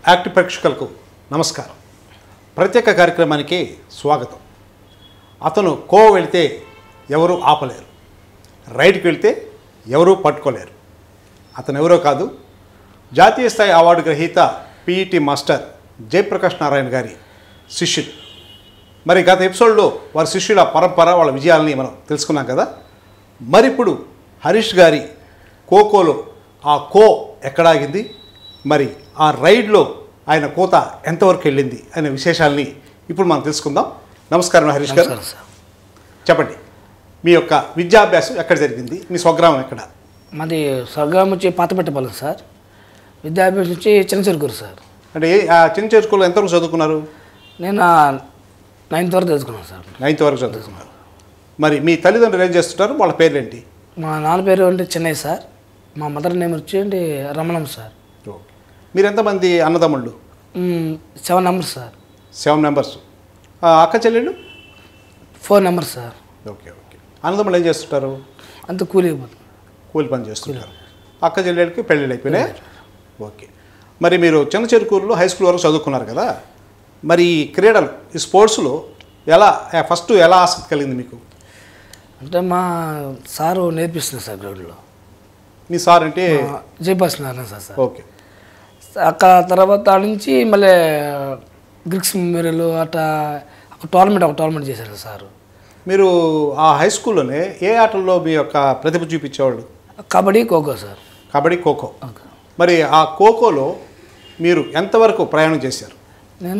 Act ప్రేక్షకులకు నమస్కారం ప్రత్యేక కార్యక్రమానికి స్వాగతం అతను కో వెళితే ఎవరు ఆపలేరు రైట్కి వెళ్తే ఎవరూ పట్టుకోలేరు అతను ఎవరో కాదు జాతీయ స్థాయి అవార్డు గ్రహీత పిఈటి మాస్టర్ జయప్రకాష్ నారాయణ గారి శిష్యుడు మరి గత ఎపిసోడ్లో వారి శిష్యుల పరంపర వాళ్ళ విజయాలని మనం తెలుసుకున్నాం కదా మరి ఇప్పుడు హరీష్ గారి ఖోఖోలో ఆ కో ఎక్కడాగింది మరి ఆ రైడ్లో ఆయన కోత ఎంతవరకు వెళ్ళింది అనే విశేషాలని ఇప్పుడు మనం తెలుసుకుందాం నమస్కారం హరీష్ గారు నమస్కారం సార్ చెప్పండి మీ యొక్క విద్యాభ్యాసం ఎక్కడ జరిగింది మీ స్వగ్రామం ఎక్కడ మాది స్వర్గం వచ్చి పాతపెట్టపాలెం సార్ విద్యాభ్యాసం వచ్చి చిన్నచెరుకూరు సార్ అంటే ఏ ఆ చిన్న చిన్న స్కూల్లో ఎంతవరకు చదువుకున్నారు నేను నైన్త్ వరకు చదువుకున్నాను సార్ నైన్త్ వరకు చదువుకున్నారు మరి మీ తల్లిదండ్రులు ఏం చేస్తుంటారు వాళ్ళ పేర్లేంటి మా నాన్న పేరు అంటే చెన్నై సార్ మా మదర్ నేమ్ వచ్చి అంటే రమణం సార్ ఓకే మీరు ఎంతమంది అన్నదమ్ముళ్ళు seven numbers sir seven members అక్క చెల్లెళ్ళు four numbers sir okay okay అన్నదమ్ముళ్ళు ఏం చేస్తుంటారు అంత కూలి పోతుంది కూలి పని చేస్తుంటారు అక్క చెల్లెళ్ళకి పెళ్ళిళ్ళు అయిపోయినాయి ఓకే మరి మీరు చిన్న చెరుకూరులో హై స్కూల్ వరకు చదువుకున్నారు కదా మరి ఈ క్రీడలు ఈ స్పోర్ట్స్లో ఎలా ఫస్ట్ ఎలా ఆసక్తి కలిగింది మీకు అంటే మా సారు నేర్పిస్తున్నారు సార్ గ్రౌండ్లో మీ సార్ అంటే జయపాస్ నారాయణ సార్ సార్ ఓకే అక్కడ తర్వాత ఆడ నుంచి మళ్ళీ గ్రిక్స్ మెమోరియల్ అట్లా ఒక టోర్నమెంట్ ఒక టోర్నమెంట్ చేశారు సారు మీరు ఆ హై స్కూల్లోనే ఏ ఆటల్లో మీ యొక్క ప్రతిభ చూపించేవాళ్ళు కబడ్డీ ఖోఖో సార్ కబడ్డీ ఖోఖో ఓకే. మరి ఆ ఖోఖోలో మీరు ఎంతవరకు ప్రయాణం చేశారు నేను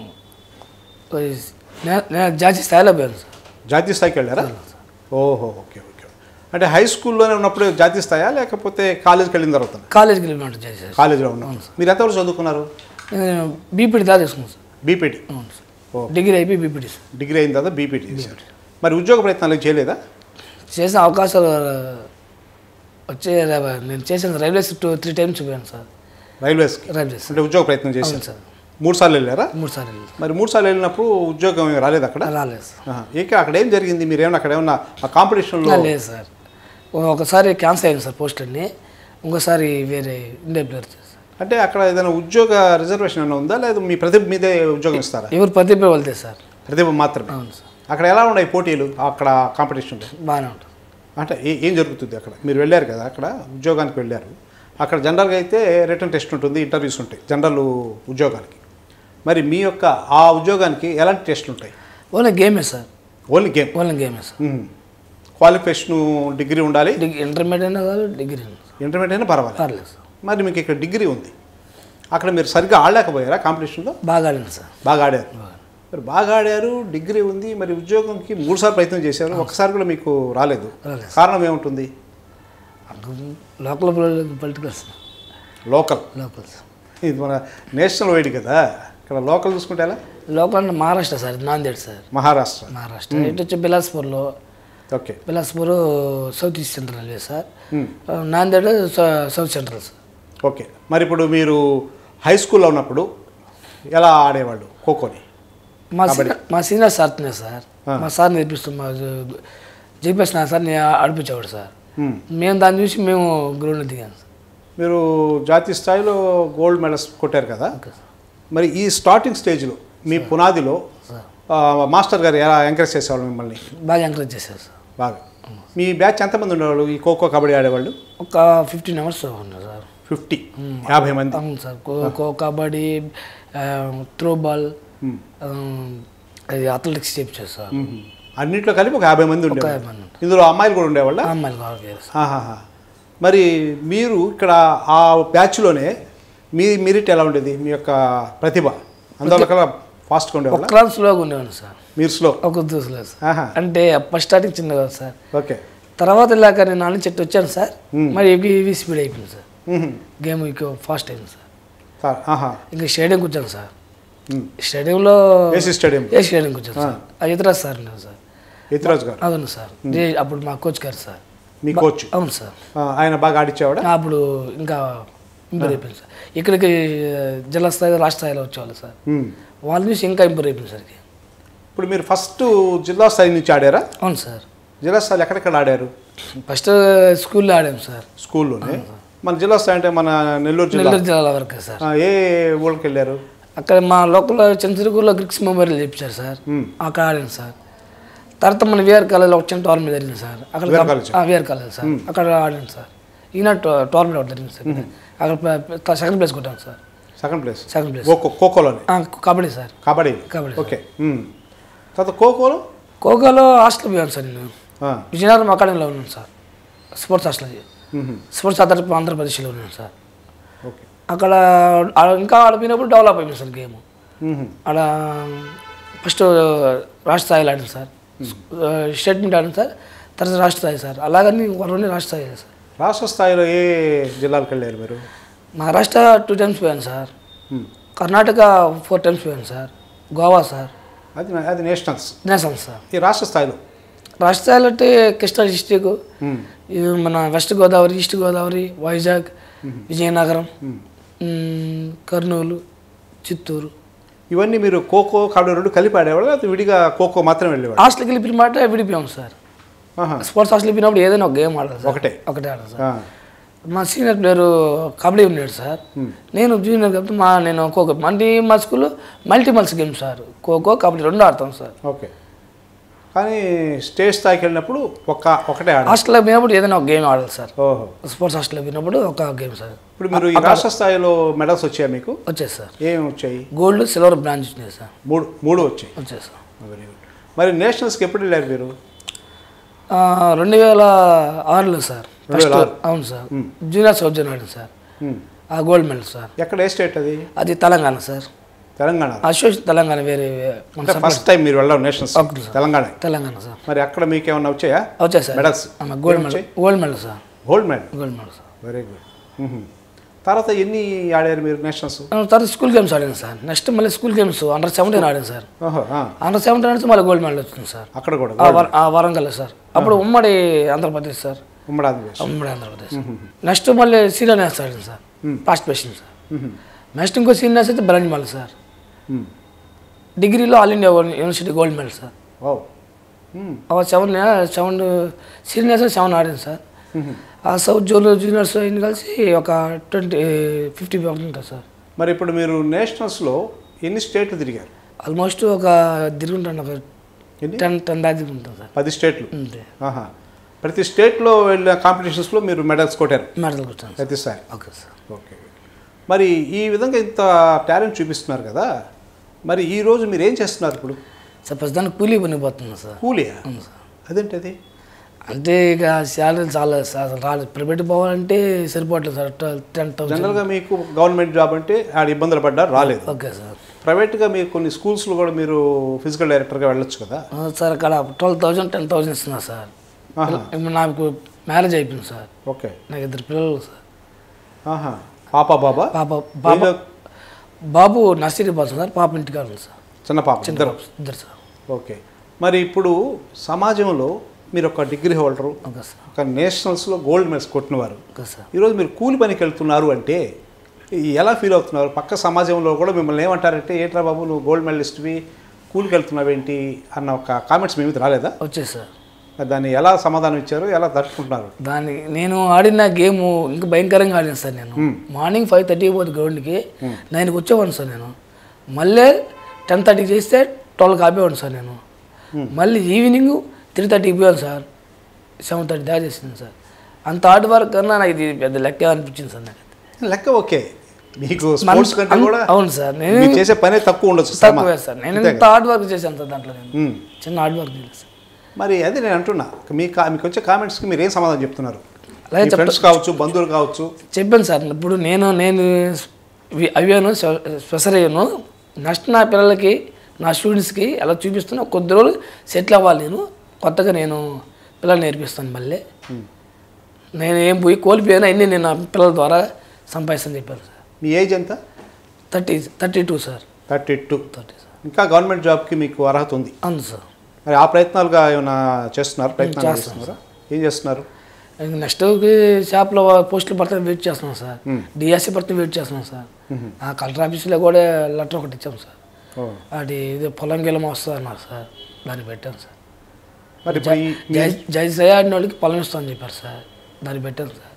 నే- నేను జాతీయ స్థాయిలో పోయాను సార్ జాతీయ స్థాయికి వెళ్ళారా ఓహో ఓకే ఓకే అంటే హై స్కూల్లోనే ఉన్నప్పుడు జాతీయ స్థాయా లేకపోతే కాలేజీకి వెళ్ళిన తర్వాత కాలేజీకి వెళ్ళినట్టు చేశాను కాలేజీలో ఉన్నాం మీరు ఎంతవరకు చదువుకున్నారు నేను బీపీటీ దాకా తీసుకున్నాను సార్ బీపీటీ అవును సార్ ఓ డిగ్రీ అయిపోయి బీపీటీ సార్ డిగ్రీ అయిన తర్వాత బీపీటీ చేశారు మరి ఉద్యోగ ప్రయత్నాలు ఏం చేయలేదా చేసిన అవకాశాలు వచ్చే నేను చేసిన రైల్వేస్ టూ త్రీ టైమ్స్ పోయాను సార్ రైల్వేస్కి రైల్వేస్ అంటే ఉద్యోగ ప్రయత్నం అవును చేశారు సార్ మూడు సార్లు వెళ్ళారా మూడు సార్లు వెళ్ళాను. మరి మూడు సార్లు వెళ్ళినప్పుడు ఉద్యోగం ఏమీ రాలేదు అక్కడ రాలేదు సార్ ఆహా. ఇక అక్కడ ఏం జరిగింది మీరు ఏమన్నా అక్కడ ఏమన్నా ఆ కాంపిటీషన్లో నా లేదు సార్ ఒకసారి క్యాన్సర్ అయింది సార్ పోస్ట్ అన్ని ఇంకోసారి వేరే ఇండియా ప్లేయర్ చేశారు అంటే అక్కడ ఏదైనా ఉద్యోగ రిజర్వేషన్ ఏమైనా ఉందా లేదా మీ ప్రతిభ మీదే ఉద్యోగం ఇస్తారా ఎవరు ప్రతిభ వెళ్తే సార్ ప్రతిభ మాత్రమే అవును సార్ అక్కడ ఎలా ఉన్నాయి పోటీలు అక్కడ కాంపిటీషన్లో బాగానే ఉంటుంది అంటే ఏ- ఏం జరుగుతుంది అక్కడ మీరు వెళ్ళారు కదా అక్కడ ఉద్యోగానికి వెళ్ళారు అక్కడ జనరల్గా అయితే రిటర్న్ టెస్ట్ ఉంటుంది ఇంటర్వ్యూస్ ఉంటాయి జనరల్ ఉద్యోగానికి మరి మీ యొక్క ఆ ఉద్యోగానికి ఎలాంటి టెస్ట్లు ఉంటాయి ఓన్లీ గేమే సార్ ఓన్లీ గేమ్ ఓన్లీ గేమే సార్ క్వాలిఫికేషన్ డిగ్రీ ఉండాలి డిగ్రీ ఇంటర్మీడియట్ అయినా కాదు డిగ్రీ అయినా సార్. ఇంటర్మీడియట్ అయినా పర్వాలేదు పర్లేదు సార్ మరి మీకు ఇక్కడ డిగ్రీ ఉంది అక్కడ మీరు సరిగ్గా ఆడలేకపోయారా కాంపిటీషన్లో బాగా ఆడింది సార్ బాగా ఆడారు మరి బాగా ఆడారు డిగ్రీ ఉంది మరి ఉద్యోగంకి మూడుసార్లు ప్రయత్నం చేశారు ఒకసారి కూడా మీకు రాలేదు రాలేదు. కారణం ఏముంటుంది local politicals local local sir ఇది మన నేషనల్ వైడ్ కదా ఇక్కడ లోకల్ చూసుకుంటే ఎలా లోకల్ అంటే మహారాష్ట్ర సార్ నాందేడ్ సార్ మహారాష్ట్ర మహారాష్ట్ర ఇటు వచ్చి బిలాస్పూర్లో okay Bilaspur south east central railway sir Hmm. Nanded సౌ- సౌత్ సెంట్రల్ సార్ ఓకే మరి ఇప్పుడు మీరు హై స్కూల్లో ఉన్నప్పుడు ఎలా ఆడేవాళ్ళు ఖోఖోని మా సీనియర్ మా సీనియర్ సార్నే సార్ మా సార్ నేర్పిస్తాం మా జైపేస్ నా సార్ నేను ఆడిపించేవాడు సార్ మ్మ్. మేము దాన్ని చూసి మేము గ్రౌండ్లో దిగాను సార్ మీరు జాతీయ స్థాయిలో గోల్డ్ మెడల్స్ కొట్టారు కదా మరి ఈ స్టార్టింగ్ స్టేజ్లో మీ పునాదిలో సార్ ఆ, మాస్టర్ గారు ఎలా ఎంకరేజ్ చేసేవాళ్ళు మిమ్మల్ని బాగా ఎంకరేజ్ చేశారు సార్ బాగా మీ బ్యాచ్ ఎంతమంది ఉండేవాళ్ళు ఈ ఖోఖో కబడ్డీ ఆడేవాళ్ళు ఒక ఫిఫ్టీన్ అవర్స్ ఉన్నారు సార్ ఫిఫ్టీ యాభై మంది అవును sir kho kho kabaddi throw ball మ్మ్. అది అథ్లెటిక్స్ చేయించారు సార్ మ్మ్. అన్నింటిలో కలిపి ఒక యాభై మంది ఒక ఉండేవాళ్ళు యాభై మంది ఇందులో అమ్మాయిలు కూడా ఉండేవాళ్ళ అమ్మాయిలు కావాలి సార్ ఆహాహా. మరి మీరు ఇక్కడ ఆ బ్యాచ్లోనే మీ మెరిట్ ఎలా ఉండేది మీ యొక్క ప్రతిభ అందువల్ల కల్లా ఫాస్ట్గా ఉండేవాళ్ళ ఒక క్లాస్ స్లోగా ఉండేవాడు సార్ మీరు స్లో ఒక దూసులో సార్ ఆహా అంటే ఫస్ట్ స్టార్టింగ్ చిన్నగా సార్ ఓకే తర్వాత వెళ్ళాక నేను నాన్న చెట్టు వచ్చాను సార్ మరి ఇవి ఇవి స్పీడ్ అయిపోయింది సార్ మ్మ్. గేమ్ ఇక ఫాస్ట్ అయింది సార్ సార్ ఆహా ఇంకా స్టేడియంకి వచ్చాను సార్ మ్మ్. స్టేడియంలో ఏసీ స్టేడియం ఏ స్టేడియంకి వచ్చాను సార్ అది ఇతర సార్ నేను సార్ యతిరాజ్ గారు అవును సార్ ఇదే అప్పుడు మా కోచ్ గారు సార్ మీ కోచ్ అవును సార్ ఆ, ఆయన బాగా ఆడిచ్చేవాడా అప్పుడు ఇంకా ఇంప్రూవ్ అయిపోయింది సార్ ఇక్కడికి జిల్లా స్థాయి రాష్ట్ర స్థాయిలో వచ్చేవాళ్ళు సార్ మ్మ్. వాళ్ళ నుంచి ఇంకా ఇంప్రూవ్ అయిపోయింది సార్ ఇప్పుడు మీరు ఫస్ట్ జిల్లా స్థాయి నుంచి ఆడారా అవును సార్ జిల్లా స్థాయిలో ఎక్కడెక్కడ ఆడారు ఫస్ట్ స్కూల్లో ఆడాము సార్ స్కూల్లోనే మన జిల్లా స్థాయి అంటే మన నెల్లూరు జిల్లా నెల్లూరు జిల్లా వరకే సార్ ఆ, ఏ ఊళ్ళకి వెళ్ళారు అక్కడ మా లోకల్ చంద్రగిరిలో గ్రిక్స్ మెమోరియల్ చేయించారు సార్ మ్మ్. అక్కడ ఆడాను సార్ తర్వాత మన విఆర్ కాలేజ్లో ఒక చిన్న టోర్నమెంట్ జరిగింది సార్ అక్కడ VR college? VR college sir అక్కడ ఆడాను సార్ ఈయన టోర్నమెంట్ ఒకటి జరిగింది సార్ అక్కడ ప్ర- సెకండ్ ప్లేస్ కొట్టాను sir second place second place kho kho ఖోఖోలోనే ఆ, kabaddi sir kabaddi kabaddi okay um. తర్వాత ఖోఖోలో ఖోఖోలో హాస్టల్ పోయాను సార్ నేను ఆ, విజయనగరం అకాడమీలో ఉన్నాను సార్ స్పోర్ట్స్ హాస్టల్ మ్మ్. స్పోర్ట్స్ అథారిటీ ఆంధ్రప్రదేశ్లో ఉన్నాను సార్ ఓకే అక్కడ ఆడ ఇంకా ఆడిపోయినప్పుడు డెవలప్ అయిపోయింది సార్ గేమ్ మ్మ్. ఆడ ఫస్ట్ రాష్ట్ర స్థాయిలో ఆడింది సార్ స్టేట్ మీట్ ఆడింది సార్ తర్వాత రాష్ట్ర స్థాయి సార్ అలాగని రెండు రాష్ట్ర స్థాయి సార్ రాష్ట్ర స్థాయిలో ఏ జిల్లాలకు వెళ్ళారు మీరు మహారాష్ట్ర టూ టైమ్స్ పోయాను సార్ మ్మ్. కర్ణాటక ఫోర్ టైమ్స్ పోయాను సార్ గోవా సార్ అది అది నేషనల్స్ నేషనల్ సార్ ఈ రాష్ట్ర స్థాయిలో రాష్ట్ర స్థాయిలో అంటే కృష్ణా డిస్టిక్ మ్మ్. మన వెస్ట్ గోదావరి ఈస్ట్ గోదావరి వైజాగ్ విజయనగరం మ్, కర్నూలు చిత్తూరు ఇవన్నీ మీరు ఖోఖో కబడ్డీ రెండు కలిపి ఆడేవాళ్ళు లేకపోతే విడిగా ఖోఖో మాత్రమే వెళ్ళేవాడు హాస్టల్కి వెళ్ళిన మాట విడిపోయాం సార్ ఆహా. స్పోర్ట్స్ హాస్టల్ వెళ్ళినప్పుడు ఏదైనా ఒక గేమ్ ఆడాలి సార్ ఒకటే. ఒకటే ఆడాలి సార్ ఆ. మా సీనియర్ ప్లేయర్ కబడ్డీ ఉన్నాడు సార్ నేను జూనియర్ కాబట్టి మా నేను ఖోఖో మళ్ళీ మా స్కూల్లో మల్టీ మల్స్ గేమ్ సార్ ఖోఖో కబడ్డీ రెండు ఆడతాం సార్ ఓకే కానీ స్టేజ్ స్థాయికి వెళ్ళినప్పుడు ఒక్క ఒకటే ఆడ హాస్టల్లో పోయినప్పుడు ఏదైనా ఒక గేమ్ ఆడాలి సార్ ఓహో స్పోర్ట్స్ హాస్టల్లో పోయినప్పుడు ఒక గేమ్ సార్ ఇప్పుడు మీరు ఈ రాష్ట్ర స్థాయిలో మెడల్స్ వచ్చాయి మీకు వచ్చేది సార్ ఏమి వచ్చాయి గోల్డ్ సిల్వర్ బ్రాంచ్ వచ్చినాయి సార్ మూడు మూడు వచ్చాయి వచ్చేది సార్ వెరీ గుడ్ మరి నేషనల్స్కి ఎప్పుడు వెళ్ళారు మీరు ఆ, రెండు వేల ఆరులో సార్ రెండు వేల ఫస్ట్ అవును సార్ జూనియర్ సౌత్ జోన్ ఆడింది సార్ మ్మ్. ఆ గోల్డ్ మెడల్ సార్ ఎక్కడ ఏ స్టేట్ అది అది తెలంగాణ సార్ తెలంగాణ అసోసియేషన్ తెలంగాణ వేరే మన అంటే ఫస్ట్ టైం మీరు వెళ్ళారు nationals okay sir. Telangana Telangana sir మరి అక్కడ మీకు ఏమన్నా వచ్చాయా వచ్చాయి సార్ మెడల్స్ ఆమె gold medal gold medal sir gold medal gold medal sir very good తర్వాత ఎన్ని ఆడారు మీరు నేషనల్స్ ఆ, తర్వాత స్కూల్ గేమ్స్ ఆడాను సార్ నెక్స్ట్ మళ్ళీ స్కూల్ గేమ్స్ అండర్ సెవెంటీన్ ఆడాను సార్ ఓహో ఆ, అండర్ సెవెంటీన్ ఆడితే మళ్ళీ గోల్డ్ మెడల్ వచ్చింది సార్ అక్కడ కూడా ఆ వర- ఆ వరంగల్ సార్ అప్పుడు ఉమ్మడి ఆంధ్రప్రదేశ్ సార్ ఉమ్మడి ఆంధ్రప్రదేశ్ ఉమ్మడి ఆంధ్రప్రదేశ్ నెక్స్ట్ మళ్ళీ సీనియర్ నేస్ ఆడింది సార్ పార్టిసిపేషన్ సార్ నెక్స్ట్ ఇంకో సీనియర్ నేస్ అయితే బ్రాంజ్ మళ్ళీ సార్ మ్మ్. డిగ్రీలో all India university gold medal sir ఓ మ్మ్. ఆ సెవెన్ సెవెన్ సీనియర్స్ సెవెన్ ఆడింది సార్ ఆ సౌత్ జోన్ జూనియర్స్ అన్ని కలిసి ఒక ట్వంటీ ఫిఫ్టీ ఉంటుంది సార్ మరి ఇప్పుడు మీరు నేషనల్స్లో ఎన్ని స్టేట్లు తిరిగారు ఆల్మోస్ట్ ఒక తిరుగుంటాను ఒక ఎన్ని టెన్ టెన్ దాకా తిరుగుంటాను సార్ పది స్టేట్లు అంతే ఆహా ప్రతి స్టేట్లో వెళ్ళిన కాంపిటీషన్స్లో మీరు మెడల్స్ కొట్టారు మెడల్ కొట్టాను సార్ ప్రతిసారి ఓకే సార్ ఓకే మరి ఈ విధంగా ఇంత టాలెంట్ చూపిస్తున్నారు కదా మరి ఈ రోజు మీరు ఏం చేస్తున్నారు ఇప్పుడు సార్ ప్రస్తుతానికి కూలీ పని పోతుంది సార్ కూలియా అవును సార్ అదేంటి అది అంటే ఇక శాలరీ చాలా సార్ అసలు రాలేదు ప్రైవేట్ పోవాలంటే సరిపోవట్లేదు సార్ టెన్ థౌసండ్ జనరల్గా మీకు గవర్నమెంట్ జాబ్ అంటే ఆడ ఇబ్బందులు పడ్డారు రాలేదు ఓకే సార్ ప్రైవేట్గా మీకు కొన్ని స్కూల్స్లో కూడా మీరు ఫిజికల్ డైరెక్టర్గా వెళ్ళొచ్చు కదా ఆ, సార్ అక్కడ ట్వెల్వ్ థౌసండ్ టెన్ థౌసండ్ ఇస్తున్నారు సార్ ఆహా. ఇప్పుడు నాకు మ్యారేజ్ అయిపోయింది సార్ ఓకే నాకు ఇద్దరు పిల్లలు సార్ ఆహా పాప బాబా పాప పాప ఏదో బాబు నర్సరీ పోతుంది సార్ పాప ఇంటికి ఉంది సార్ చిన్న పాప ఇద్దరు ఇద్దరు సార్ ఓకే మరి ఇప్పుడు సమాజంలో మీరు ఒక డిగ్రీ హోల్డరు ఓకే సార్ ఒక నేషనల్స్లో గోల్డ్ మెడల్స్ కొట్టినవారు ఓకే సార్ ఈరోజు మీరు కూలి పనికి వెళ్తున్నారు అంటే ఈ ఎలా ఫీల్ అవుతున్నారు పక్క సమాజంలో కూడా మిమ్మల్ని ఏమంటారంటే ఏంట్రా బాబు నువ్వు గోల్డ్ మెడలిస్ట్వి కూలికి వెళ్తున్నావేంటి అన్న ఒక కామెంట్స్ మీ మీద రాలేదా వచ్చేది సార్ మరి దాన్ని ఎలా సమాధానం ఇచ్చారు ఎలా తట్టుకుంటున్నారు దానికి నేను ఆడిన గేమ్ ఇంకా భయంకరంగా ఆడాను సార్ నేను మార్నింగ్ ఫైవ్ థర్టీకి పోతే గ్రౌండ్కి నైన్కి వచ్చేవాడిని సార్ నేను మళ్ళీ టెన్ థర్టీకి చేస్తే ట్వెల్వ్కి ఆపేవాడిని సార్ నేను మళ్ళీ ఈవినింగ్ త్రీ థర్టీకి పోయాను సార్ సెవెన్ థర్టీ దాకా చేసింది సార్ అంత హార్డ్ వర్క్ కన్నా నాకు ఇది పెద్ద లెక్క అనిపించింది సార్ నాకు లెక్క ఓకే మీకు స్పోర్ట్స్ కంటే కూడా అవును సార్ నేను మీరు చేసే పనే తక్కువ ఉండొచ్చు శ్రమ. తక్కువే సార్ నేను ఎంత హార్డ్ వర్క్ చేశాను సార్ దాంట్లో నేను ఉమ్. చిన్న హార్డ్ వర్క్ చేయలేదు సార్ మరి అది నేను అంటున్నా మీ కా- మీకు వచ్చే కామెంట్స్కి మీరు ఏం సమాధానం చెప్తున్నారు అలాగే మీ ఫ్రెండ్స్ కావచ్చు బంధువులు కావచ్చు చెప్పాను సార్ ఇప్పుడు నేను నేను వి- అయ్యాను స్పె- స్పెషల్ అయ్యాను నెక్స్ట్ నా పిల్లలకి నా స్టూడెంట్స్కి ఎలా చూపిస్తున్నా కొద్ది రోజులు సెటిల్ అవ్వాలి నేను కొత్తగా నేను పిల్లలు నేర్పిస్తాను మళ్ళీ నేను ఏం పోయి కోల్పోయాను అన్నీ నేను నా పిల్లల ద్వారా సంపాదిస్తాను చెప్పాను సార్ మీ ఏజ్ ఎంత thirty thirty two sir thirty two thirty sir ఇంకా గవర్నమెంట్ జాబ్కి మీకు అర్హత ఉంది అవును సార్ మరి ఆ ప్రయత్నాలుగా ఏమైనా చేస్తున్నారు ప్రయత్నాలు చేస్తున్నారా ఏం చేస్తున్నారు నెక్స్ట్ షాప్లో పోస్టులు పడితే వెయిట్ చేస్తున్నాం సార్ డిఎస్సి పడితే వెయిట్ చేస్తున్నాం సార్ ఆ కలెక్టర్ ఆఫీస్లో కూడా లెటర్ ఒకటి ఇచ్చాం సార్ ఓ. అది ఇది పొలం గిలం వస్తుంది అన్నారు సార్ దాన్ని పెట్టాను సార్ మరి ఇప్పుడు ఈ జై జై జయ ఆడిన వాళ్ళకి పొలం ఇస్తామని చెప్పారు సార్ దాన్ని పెట్టాను సార్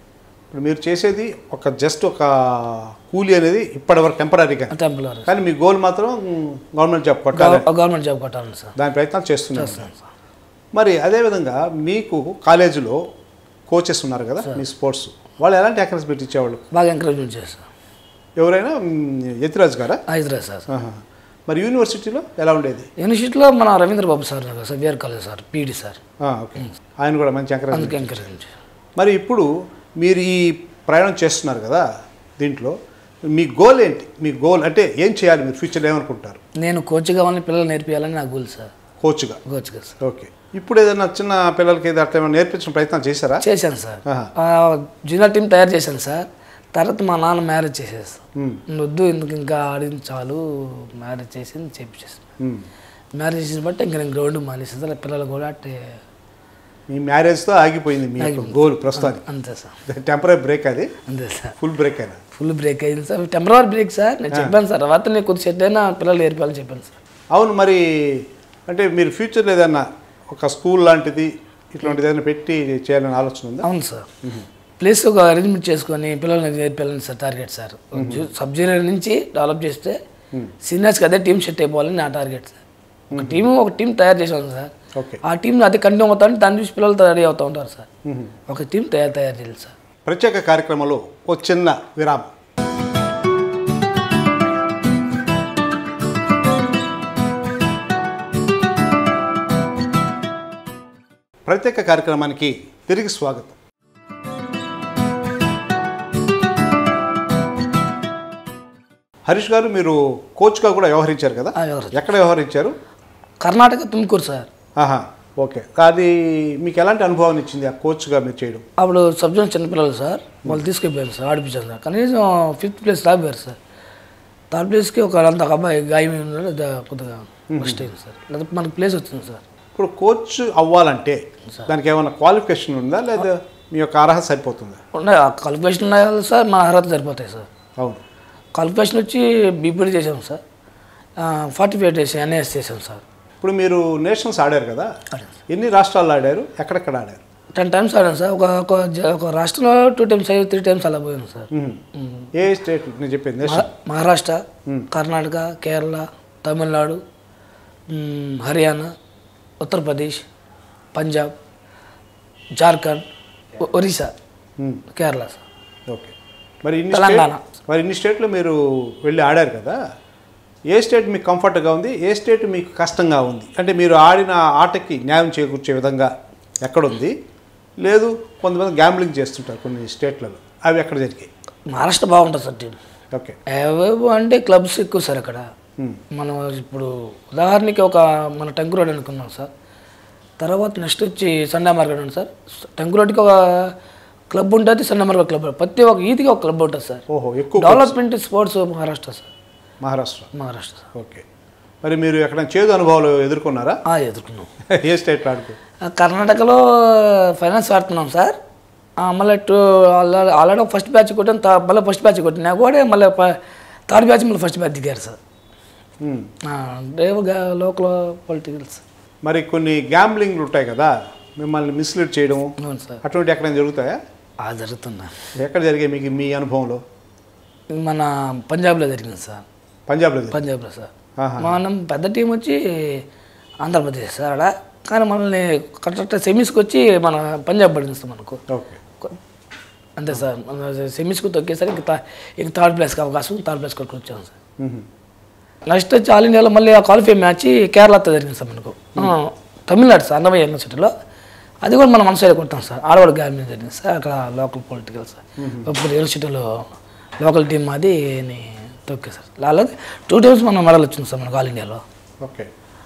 ఇప్పుడు మీరు చేసేది ఒక జస్ట్ ఒక కూలీ అనేది ఇప్పటివరకు టెంపరీగా టెంపరీ కానీ మీ గోల్ మాత్రం గవర్నమెంట్ జాబ్ కొట్టాలి గవర్నమెంట్ జాబ్ కొట్టాలి సార్ దాని ప్రయత్నాలు చేస్తున్నారు చేస్తాను సార్ మరి అదేవిధంగా మీకు కాలేజీలో కోచెస్ ఉన్నారు కదా మీ స్పోర్ట్స్ వాళ్ళు ఎలాంటి ఎంకరేజ్మెంట్ ఇచ్చేవాళ్ళు బాగా ఎంకరేజ్మెంట్ చేస్తాను ఎవరైనా మ్, యతిరాజ్ గారా హైదరాబాద్ సార్ ఆహా. మరి యూనివర్సిటీలో ఎలా ఉండేది యూనివర్సిటీలో మన రవీంద్ర బాబు సార్ ఉన్నారు కదా sir BR college sir PD sir ఆ, ఓకే ఆయన కూడా మంచి ఎంకరేజ్ అందుకే ఎంకరేజ్మెంట్ మరి ఇప్పుడు మీరు ఈ ప్రయాణం చేస్తున్నారు కదా దీంట్లో మీ గోల్ ఏంటి మీ గోల్ అంటే ఏం చేయాలి మీరు ఫ్యూచర్లో ఏమనుకుంటారు నేను కోచ్ కావాలని పిల్లలు నేర్పించాలని నా గోల్ సార్ కోచ్గా కోచ్ కదా సార్ ఓకే ఇప్పుడు ఏదైనా చిన్న పిల్లలకి ఏదో అట్లా ఏమైనా నేర్పించిన ప్రయత్నం చేశారా చేశాను సార్ ఆహా. ఆ, జూనియర్ టీం తయారు చేశాను సార్ తర్వాత మా నాన్న మ్యారేజ్ చేసేస్తాను మ్, వద్దు ఎందుకు ఇంకా ఆడింది చాలు మ్యారేజ్ చేసి చేపించేస్తాను మ్. మ్యారేజ్ చేసిన బట్టి ఇంకా నేను గ్రౌండ్ మానేసేది పిల్లలు కూడా అట్టే మీ మ్యారేజ్తో ఆగిపోయింది మీ యొక్క గోల్ ప్రస్తుతానికి అంతే సార్ టెంపరీ బ్రేక్ అది అంతే సార్ ఫుల్ బ్రేక్ అయినా ఫుల్ బ్రేక్ అయింది సార్ టెంపరీ బ్రేక్ సార్ నేను చెప్పాను సార్ తర్వాత నేను కొద్ది సెట్ అయినా పిల్లలు నేర్పాలని చెప్పాను సార్ అవును మరి అంటే మీరు ఫ్యూచర్లో ఏదైనా ఒక స్కూల్ లాంటిది ఇట్లాంటిది ఏదైనా పెట్టి చేయాలని ఆలోచన ఉందా అవును సార్ ప్లేస్ ఒక అరేంజ్మెంట్ చేసుకొని పిల్లల్ని నేర్పాలని sir target sir sub junior నుంచి డెవలప్ చేస్తే సీనియర్స్కి అదే టీం సెట్ అయిపోవాలని నా టార్గెట్ సార్ ఒక టీం ఒక టీం తయారు చేసాను సార్ ఓకే ఆ టీం అదే కంటిన్యూ అవుతా ఉంటే దాన్ని చూసి పిల్లలు రెడీ అవుతూ ఉంటారు సార్ ఒక టీం తయారు తయారు చేయాలి సార్ ప్రత్యేక కార్యక్రమంలో ఓ చిన్న విరామం ప్రత్యేక కార్యక్రమానికి తిరిగి స్వాగతం హరీష్ గారు మీరు కోచ్గా కూడా వ్యవహరించారు కదా ఆ, వ్యవహరించాను. ఎక్కడ వ్యవహరించారు కర్ణాటక తుమ్కూరు సార్ ఆహా ఓకే అది మీకు ఎలాంటి అనుభవాన్ని ఇచ్చింది ఆ కోచ్గా మీరు చేయడం అప్పుడు సబ్ జూనియర్ చిన్నపిల్లలు సార్ వాళ్ళు తీసుకెళ్ళిపోయారు సార్ ఆడిపించాను సార్ కనీసం ఫిఫ్త్ ప్లేస్ రాపోయారు సార్ థర్డ్ ప్లేస్కి ఒక అంత ఒక అబ్బాయి గాయం అయి ఉన్నాడు అది కొద్దిగా ఫస్ట్ అయింది సార్ లేదా మనకి ప్లేస్ వచ్చింది సార్ ఇప్పుడు కోచ్ అవ్వాలంటే దానికి ఏమైనా క్వాలిఫికేషన్ ఉందా లేదా మీ యొక్క అర్హత సరిపోతుందా ఉన్నాయి క్వాలిఫికేషన్ ఉన్నాయి సార్ మన అర్హత సరిపోతాయి సార్ అవును క్వాలిఫికేషన్ వచ్చి బీపీడీ చేసాం sir forty five days NAS చేసాం సార్ ఇప్పుడు మీరు నేషనల్స్ ఆడారు కదా ఆడాను ఎన్ని రాష్ట్రాల్లో ఆడారు ఎక్కడెక్కడ ఆడారు టెన్ టైమ్స్ ఆడాను సార్ ఒక ఒక జ- ఒక రాష్ట్రంలో టూ టైమ్స్ అయ్యి త్రీ టైమ్స్ అలా పోయాను సార్ మ్మ్. ఏ స్టేట్ నేను చెప్పేది నేషనల్ మహా- మహారాష్ట్ర కర్ణాటక కేరళ తమిళనాడు మ్, హర్యానా ఉత్తరప్రదేశ్ పంజాబ్ జార్ఖండ్ ఒ- ఒరిస్సా మ్మ్. కేరళ సార్ ఓకే మరి ఇన్ని తెలంగాణ. స్టేట్ మరి ఇన్ని స్టేట్లు మీరు వెళ్ళి ఆడారు కదా ఏ స్టేట్ మీకు కంఫర్ట్గా ఉంది ఏ స్టేట్ మీకు కష్టంగా ఉంది అంటే మీరు ఆడిన ఆటకి న్యాయం చేకూర్చే విధంగా ఎక్కడుంది లేదు కొంతమంది గ్యాంబ్లింగ్ చేస్తుంటారు కొన్ని స్టేట్లలో అవి ఎక్కడ జరిగాయి మహారాష్ట్ర బాగుంటుంది సార్ టీం ఓకే ఏవేవో అంటే క్లబ్స్ ఎక్కువ సార్ అక్కడ మ్మ్. మనం ఇప్పుడు ఉదాహరణకి ఒక మన టంక్ రోడ్ అనుకున్నాం సార్ తర్వాత నెక్స్ట్ వచ్చి సండే మార్కెట్ ఉంది సార్ టంక్ రోడ్కి ఒక క్లబ్ ఉంటుంది సండే మార్కెట్ క్లబ్ ప్రతి ఒక్క ఈదికి ఒక క్లబ్ ఉంటుంది సార్ ఓహో ఎక్కువ development sports Maharashtra sir Maharashtra Maharashtra sir okay మరి మీరు ఎక్కడైనా చేదు అనుభవాలు ఎదుర్కొన్నారా ఆ, ఎదుర్కొన్నాం ఏ స్టేట్లో ఆడుకో ఆ, కర్ణాటకలో ఫైనాన్స్ ఆడుతున్నాం సార్ ఆ, మళ్ళీ two already already first batch కొట్టాను తా- మళ్ళీ ఫస్ట్ బ్యాచ్ కొట్టినా కూడా మళ్ళీ థర్డ్ బ్యాచ్ మళ్ళీ ఫస్ట్ బ్యాచ్ దిగారు సార్ మ్మ్. ఆ, అంటే లోకల్ పొలిటికల్స్ మరి కొన్ని గ్యాంబ్లింగ్లు ఉంటాయి కదా మిమ్మల్ని మిస్లీడ్ చేయడం అవును సార్ అటువంటి ఎక్కడైనా జరుగుతాయా ఆ జరుగుతున్నా ఎక్కడ జరిగాయి మీకు మీ అనుభవంలో మన పంజాబ్లో జరిగింది సార్ పంజాబ్లో జరిగాయి. పంజాబ్లో సార్ ఆహా. మనం పెద్ద టీం వచ్చి ఆంధ్రప్రదేశ్ సార్ ఆడ కానీ మనల్ని కరెక్ట్ సెమీస్కి వచ్చి మన పంజాబ్ పడింది సార్ మనకు ఓకే అంతే సార్ మన సెమీస్కి తొక్కేసరికి ఇంక థా- ఇంక థర్డ్ ప్లేస్కి అవకాశం థర్డ్ ప్లేస్ కొట్టుకు వచ్చాం సార్ మ్మ్. నెక్స్ట్ వచ్చి ఆల్ ఇండియాలో మళ్ళీ ఆ క్వాలిఫై మ్యాచ్ కేరళతో జరిగింది సార్ మనకు ఆ, తమిళనాడు సార్ అన్నమయ్య యూనివర్సిటీలో అది కూడా మనం మన సైడ్ కొట్టాం సార్ ఆడవాళ్ళ గ్యామ్ మీద జరిగింది సార్ అక్కడ లోకల్ పొలిటికల్ సార్ ఇప్పుడు యూనివర్సిటీలో లోకల్ టీం మాది ని తొక్కే సార్ అలాగే టూ టైమ్స్ మనం మెడల్ వచ్చింది సార్ మనకు ఆల్ ఇండియాలో ఓకే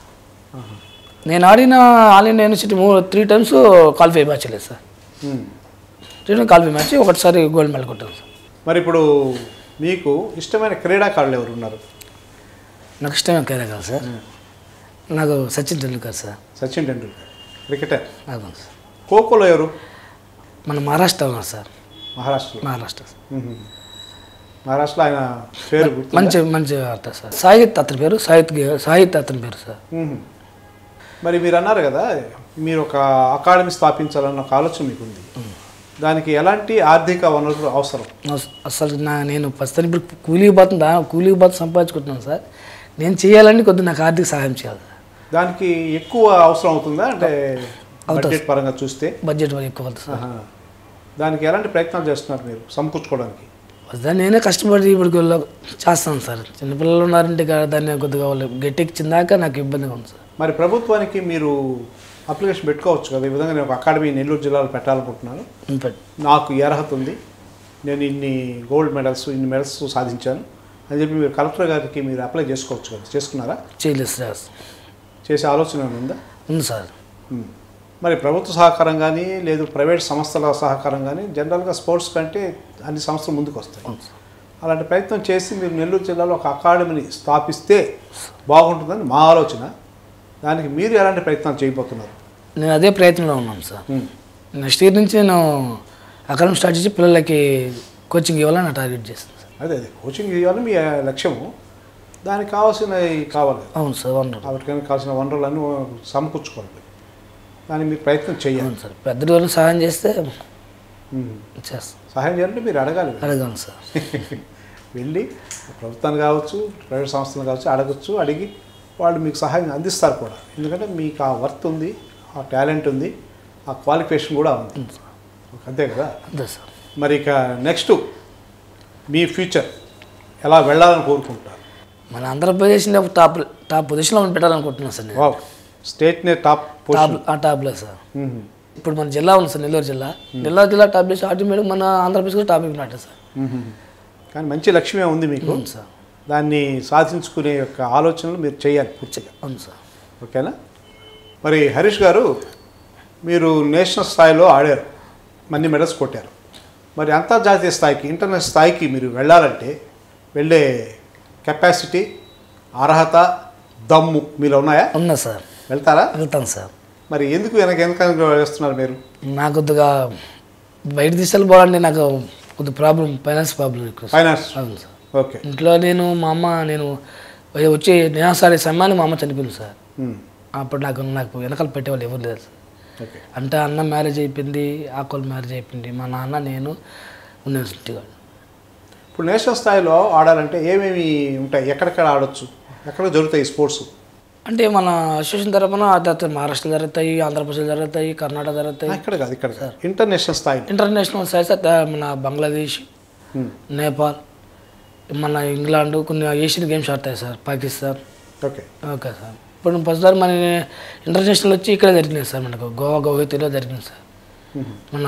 నేను ఆడిన ఆల్ ఇండియా యూనివర్సిటీ మూ త్రీ టైమ్స్ క్వాలిఫై మ్యాచ్ లేదు సార్ మ్మ్. త్రీ టైమ్స్ క్వాలిఫై మ్యాచ్ ఒకటిసారి గోల్డ్ మెడల్ కొట్టాను సార్ మరి ఇప్పుడు మీకు ఇష్టమైన క్రీడాకారులు ఎవరు ఉన్నారు నాకు ఇష్టమైన క్రీడాకారు సార్ నాకు సచిన్ టెండూల్కర్ సార్ సచిన్ టెండూల్కర్ క్రికెటర్ అవును సార్ ఖోఖోలో ఎవరు మన మహారాష్ట్ర ఉన్నారు సార్ మహారాష్ట్రలో మహారాష్ట్ర సార్ మ్మ్. మహారాష్ట్రలో ఆయన పేరు గుర్తు మంచి మంచి ఆడతారు సార్ సాహిత్ అతని పేరు సాహిత్ గే- సాహిత్ అతని పేరు సార్ మ్మ్. మరి మీరు అన్నారు కదా మీరు ఒక అకాడమీ స్థాపించాలన్న ఒక ఆలోచన మీకు ఉంది దానికి ఎలాంటి ఆర్థిక వనరులు అవసరం అస- అసలు నా నేను ప్రస్తుతం ఇప్పుడు కూలీకి పోతున్నా కూలీకి పోతు సంపాదించుకుంటున్నాను సార్ నేను చేయాలని కొద్దిగా నాకు ఆర్థిక సహాయం చేయాలి సార్ దానికి ఎక్కువ అవసరం అవుతుందా అంటే బడ్జెట్ పరంగా చూస్తే బడ్జెట్ వల్ల ఎక్కువ అవుతుంది సార్ ఆహా. దానికి ఎలాంటి ప్రయత్నాలు చేస్తున్నారు మీరు సమకూర్చుకోవడానికి వద్దా నేనే కష్టపడి ఇప్పుడు వీళ్ళు చేస్తాను సార్ చిన్నపిల్లలు ఉన్నారంటే ఇక దాన్ని కొద్దిగా వాళ్ళు గట్టెక్కిందాక నాకు ఇబ్బందిగా ఉంది సార్ మరి ప్రభుత్వానికి మీరు అప్లికేషన్ పెట్టుకోవచ్చు కదా ఈ విధంగా నేను ఒక అకాడమీ నెల్లూరు జిల్లాలో పెట్టాలనుకుంటున్నాను ఇంపట్ నాకు ఈ అర్హత ఉంది నేను ఇన్ని గోల్డ్ మెడల్స్ ఇన్ని మెడల్స్ సాధించాను అని చెప్పి మీరు కలెక్టర్ గారికి మీరు అప్లై చేసుకోవచ్చు కదా చేసుకున్నారా చేయలేదు సార్ చేసే ఆలోచన ఏమైనా ఉందా ఉంది సార్ ఉమ్. మరి ప్రభుత్వ సహకారం కానీ లేదు ప్రైవేట్ సంస్థల సహకారం కానీ జనరల్గా స్పోర్ట్స్ కంటే అన్ని సంస్థలు ముందుకు వస్తాయి అవును సార్ అలాంటి ప్రయత్నం చేసి మీరు నెల్లూరు జిల్లాలో ఒక అకాడమీని స్థాపిస్తే బాగుంటుందని మా ఆలోచన దానికి మీరు ఎలాంటి ప్రయత్నాలు చేయబోతున్నారు నేను అదే ప్రయత్నంలో ఉన్నాను సార్ నెక్స్ట్ ఇయర్ నుంచి నేను అకాడమీ స్టార్ట్ చేసి పిల్లలకి కోచింగ్ ఇవ్వాలని నా టార్గెట్ చేస్తాను సార్ అదే అదే కోచింగ్ ఇవ్వాలని మీ లక్ష్యము దానికి కావాల్సినవి కావాలి అవును సార్ వండర్ వాటికైనా కావాల్సిన వనరులన్నీ సమకూర్చుకోవాలి దానికి మీరు ప్రయత్నం చేయాలి అవును సార్ పెద్దలు ఎవరైనా సహాయం చేస్తే ఉమ్. చేస్తాం సహాయం చేయాలంటే మీరు అడగాలి అడగాను సార్ వెళ్ళి ప్రభుత్వాన్ని కావచ్చు ప్రైవేట్ సంస్థలు కావచ్చు అడగచ్చు అడిగి వాళ్ళు మీకు సహాయం అందిస్తారు కూడా ఎందుకంటే మీకు ఆ వర్త్ ఉంది ఆ టాలెంట్ ఉంది ఆ క్వాలిఫికేషన్ కూడా ఉంది అంతే కదా అంతే సార్ మరి ఇక నెక్స్ట్ మీ ఫ్యూచర్ ఎలా వెళ్ళాలని కోరుకుంటారు మన ఆంధ్రప్రదేశ్ని టాప్ టాప్ పొజిషన్లో పెట్టాలనుకుంటున్నాను సార్ నేను వావ్ స్టేట్నే టాప్ టాప్ పొజిషన్ ఆ టాప్లో సార్ ఇప్పుడు మన జిల్లా ఉంది సార్ నెల్లూరు జిల్లా నెల్లూరు జిల్లా టాప్ చేసి ఆటోమేటిక్ మన ఆంధ్రప్రదేశ్ కూడా టాప్ అయినట్టు సార్ కానీ మంచి లక్ష్యమే ఉంది మీకు అవును సార్ దాన్ని సాధించుకునే యొక్క ఆలోచనలు మీరు చేయాలి పూర్తిగా అవును సార్ ఓకేనా మరి హరీష్ గారు మీరు నేషనల్ స్థాయిలో ఆడారు మన్ని మెడల్స్ కొట్టారు మరి అంతర్జాతీయ స్థాయికి ఇంటర్నేషనల్ స్థాయికి మీరు వెళ్ళాలంటే వెళ్ళే కెపాసిటీ అర్హత దమ్ము మీలో ఉన్నాయా ఉన్నా సార్ వెళ్తారా వెళ్తాను సార్ మరి ఎందుకు వెనక వెనక వేస్తున్నారు మీరు నాకు కొద్దిగా బయట దిశలు పోవాలంటే నాకు కొద్దిగా ప్రాబ్లం ఫైనాన్స్ ప్రాబ్లం ఎక్కువ సార్. ఫైనాన్స్ అవును సార్ ఓకే ఇంట్లో నేను మా అమ్మ నేను వచ్చి నేను సరే సమయానికి మా అమ్మ చనిపోయింది సార్ ఉమ్, అప్పుడు నాకు నాకు వెనకాల పెట్టేవాళ్ళు ఎవరు లేరు సార్ ఓకే అంటే అన్న మ్యారేజ్ అయిపోయింది ఆకోల్ మ్యారేజ్ అయిపోయింది మా నాన్న నేను ఉన్నాను ఇంటిగా ఇప్పుడు నేషనల్ స్థాయిలో ఆడాలంటే ఏమేమి ఉంటాయి ఎక్కడెక్కడ ఆడొచ్చు ఎక్కడ జరుగుతాయి స్పోర్ట్స్ అంటే మన అసోసియేషన్ తరపున తర్వాత మహారాష్ట్ర జరుగుతాయి ఆంధ్రప్రదేశ్ జరుగుతాయి కర్ణాటక జరుగుతాయి ఇక్కడ కాదు ఇక్కడ కాదు ఇంటర్నేషనల్ స్థాయి ఇంటర్నేషనల్ సైజ్ మన బంగ్లాదేశ్ ఉమ్, నేపాల్ మన ఇంగ్లాండ్ కొన్ని ఏషియన్ గేమ్స్ ఆడతాయి sir Pakistan okay okay sir ఇప్పుడు ప్రస్తుతం మన ఇంటర్నేషనల్ వచ్చి ఇక్కడే జరిగినాయి సార్ మనకు గోవా గౌహతిలో జరిగింది సార్ ఉమ్, మన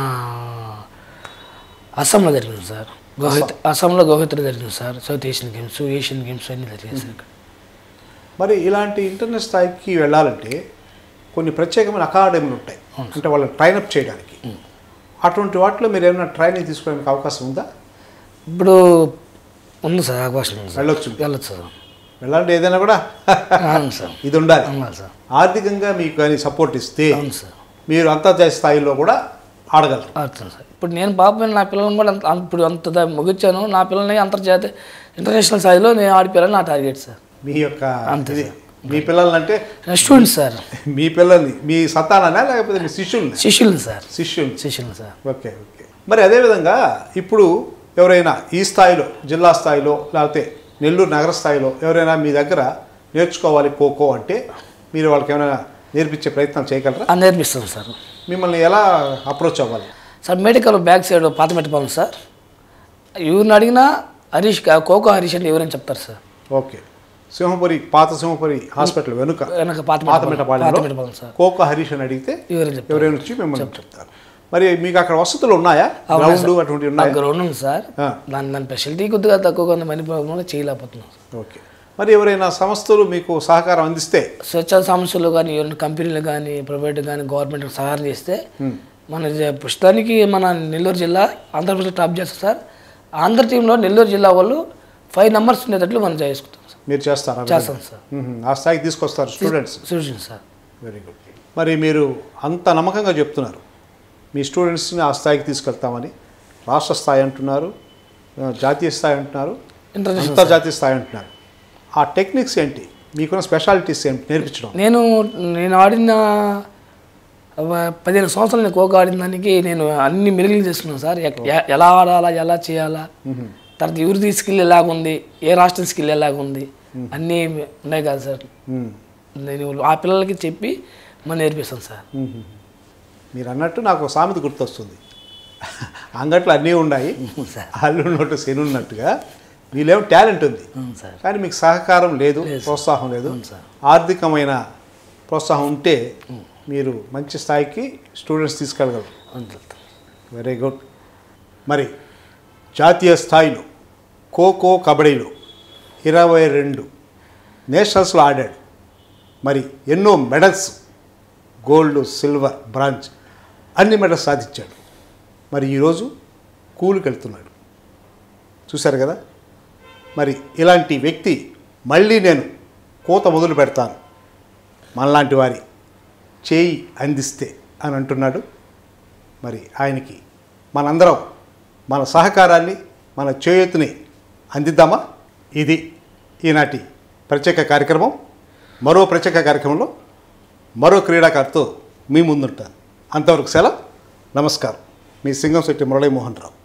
అస్సాంలో జరిగింది సార్ గౌహతి అస్సాంలో గౌహతిలో జరిగింది sir south Asian games Asian games అన్నీ జరిగాయి సార్ ఇక్కడ. మరి ఇలాంటి ఇంటర్నేషనల్ స్థాయికి వెళ్ళాలంటే కొన్ని ప్రత్యేకమైన అకాడమీలు ఉంటాయి అంటే వాళ్ళని ట్రైనప్ చేయడానికి అటువంటి వాటిలో మీరు ఏమైనా ట్రైనింగ్ తీసుకోవడానికి అవకాశం ఉందా ఇప్పుడు ఉంది సార్ అవకాశం ఉంది సార్ వెళ్ళొచ్చు వెళ్ళొచ్చు సార్ వెళ్ళాలంటే ఏదైనా కూడా అవును సార్ ఇది ఉండాలి అవును సార్ ఆర్థికంగా మీకు కానీ సపోర్ట్ ఇస్తే అవును సార్ మీరు అంతర్జాతీయ స్థాయిలో కూడా ఆడగలరు ఆడుతాను సార్ ఇప్పుడు నేను పాప నా పిల్లల్ని కూడా అంత అంత- ఇప్పుడు అంత దా- ముగించాను నా పిల్లల్ని అంతర్జాతీయ ఇంటర్నేషనల్ స్థాయిలో నేను ఆడిపోయాలని నా టార్గెట్ సార్ మీ యొక్క అంతే ఇది మీ పిల్లల్ని నా స్టూడెంట్స్ సార్ మీ పిల్లల్ని మీ సంతానానా లేకపోతే మీ శిష్యుల్ని శిష్యులు సార్ శిష్యుల్ని శిష్యులు సార్ ఓకే ఓకే మరి అదేవిధంగా ఇప్పుడు ఎవరైనా ఈ స్థాయిలో జిల్లా స్థాయిలో లేకపోతే నెల్లూరు నగర స్థాయిలో ఎవరైనా మీ దగ్గర నేర్చుకోవాలి ఖోఖో అంటే మీరు వాళ్ళకి ఏమైనా నేర్పించే ప్రయత్నం చేయగలరా ఆ, నేర్పిస్తాను సార్ మిమ్మల్ని ఎలా అప్రోచ్ అవ్వాలి సార్ మెడికల్ బ్యాక్ సైడ్ పాత మెట్టపాలెం సార్ ఎవరిని అడిగినా హరీష్ కా- కోకో హరీష్ అంటే ఎవరైనా చెప్తారు సార్ ఓకే సింహపురి పాత సింహపురి హాస్పిటల్ వెనుక వెనక పాత పాత మెట్టపాలెం పాత మెట్టపాలెంలో మెట్టపాలెం సార్ కోక హరీష్ అని అడిగితే ఎవరైనా చెప్తారు ఎవరైనా వచ్చి మిమ్మల్ని చెప్తారు మరి మీకు అక్కడ వసతులు ఉన్నాయా గ్రౌండ్ అటువంటివి ఉన్నాయా గ్రౌండ్ ఉంది సార్ ఆ. దాని దాని ఫెసిలిటీ కొద్దిగా తక్కువగా ఉంది మనీ ప్రాబ్లం వల్ల చేయలేకపోతున్నాం సార్. ఓకే మరి ఎవరైనా సంస్థలు మీకు సహకారం అందిస్తే స్వచ్ఛంద సంస్థలు కానీ ఎవరైనా కంపెనీలు కానీ ప్రైవేట్ కానీ గవర్నమెంట్ సహాయం చేస్తే మన జ- ప్రస్తుతానికి మన నెల్లూరు జిల్లా ఆంధ్రప్రదేశ్ టాప్ చేస్తాం సార్ ఆంధ్ర టీంలో నెల్లూరు జిల్లా వాళ్ళు ఫైవ్ నెంబర్స్ ఉండేటట్లు మనం చేసుకుంటాం సార్ మీరు చేస్తారా చేస్తాం సార్ మ్మ్. ఆ స్థాయికి తీసుకొస్తారు స్టూడెంట్స్ సూచన సార్ వెరీ గుడ్ మరి మీరు అంత నమ్మకంగా చెప్తున్నారు మీ స్టూడెంట్స్ని ఆ స్థాయికి తీసుకెళ్తామని రాష్ట్ర స్థాయి అంటున్నారు ఆ, జాతీయ స్థాయి అంటున్నారు ఇంటర్నేషనల్ అంతర్జాతీయ స్థాయి అంటున్నారు ఆ టెక్నిక్స్ ఏంటి మీకున్న స్పెషాలిటీస్ ఏంటి నేర్పించడం నేను నేను ఆడిన అవ- పదిహేను సంవత్సరాలు నేను ఖోఖో ఆడిన దానికి నేను అన్ని మెరుగులు చేసుకున్నాను సార్ ఎక్- ఎ- ఎలా ఆడాలా ఎలా చేయాలా తర్వాత ఎవరిది స్కిల్ ఎలాగుంది ఏ రాష్ట్రం స్కిల్ ఎలాగుంది అన్నీ ఉన్నాయి కదా సార్ మ్మ్. నేను ఆ పిల్లలకి చెప్పి మనం నేర్పిస్తాను సార్ మ్మ్. మీరు అన్నట్టు నాకు ఒక సామెత గుర్తొస్తుంది అంగట్లో అన్నీ ఉన్నాయి సార్ అల్లు ఉన్నట్టు శని ఉన్నట్టుగా మీలేమో టాలెంట్ ఉంది అవును సార్ కానీ మీకు సహకారం లేదు ప్రోత్సాహం లేదు సార్. ఆర్థికమైన ప్రోత్సాహం ఉంటే మీరు మంచి స్థాయికి స్టూడెంట్స్ తీసుకెళ్ళగలరు అవును సార్. వెరీ గుడ్ మరి జాతీయ స్థాయిలో ఖోఖో కబడ్డీలో ఇరవై రెండు నేషనల్స్లో ఆడాడు మరి ఎన్నో మెడల్స్ గోల్డ్ సిల్వర్ బ్రాంజ్ అన్ని మెడల్స్ సాధించాడు మరి ఈరోజు కూలికి వెళ్తున్నాడు చూశారు కదా మరి ఇలాంటి వ్యక్తి మళ్ళీ నేను కోత మొదలు పెడతాను మనలాంటి వారి చేయి అందిస్తే అని అంటున్నాడు మరి ఆయనకి మనందరం మన సహకారాన్ని మన చేయూతిని అందిద్దామా ఇది ఈనాటి ప్రత్యేక కార్యక్రమం మరో ప్రత్యేక కార్యక్రమంలో మరో క్రీడాకారుతో మీ ముందుంటాను అంతవరకు సెలవు నమస్కారం మీ సింగం శెట్టి మురళీమోహన్ రావు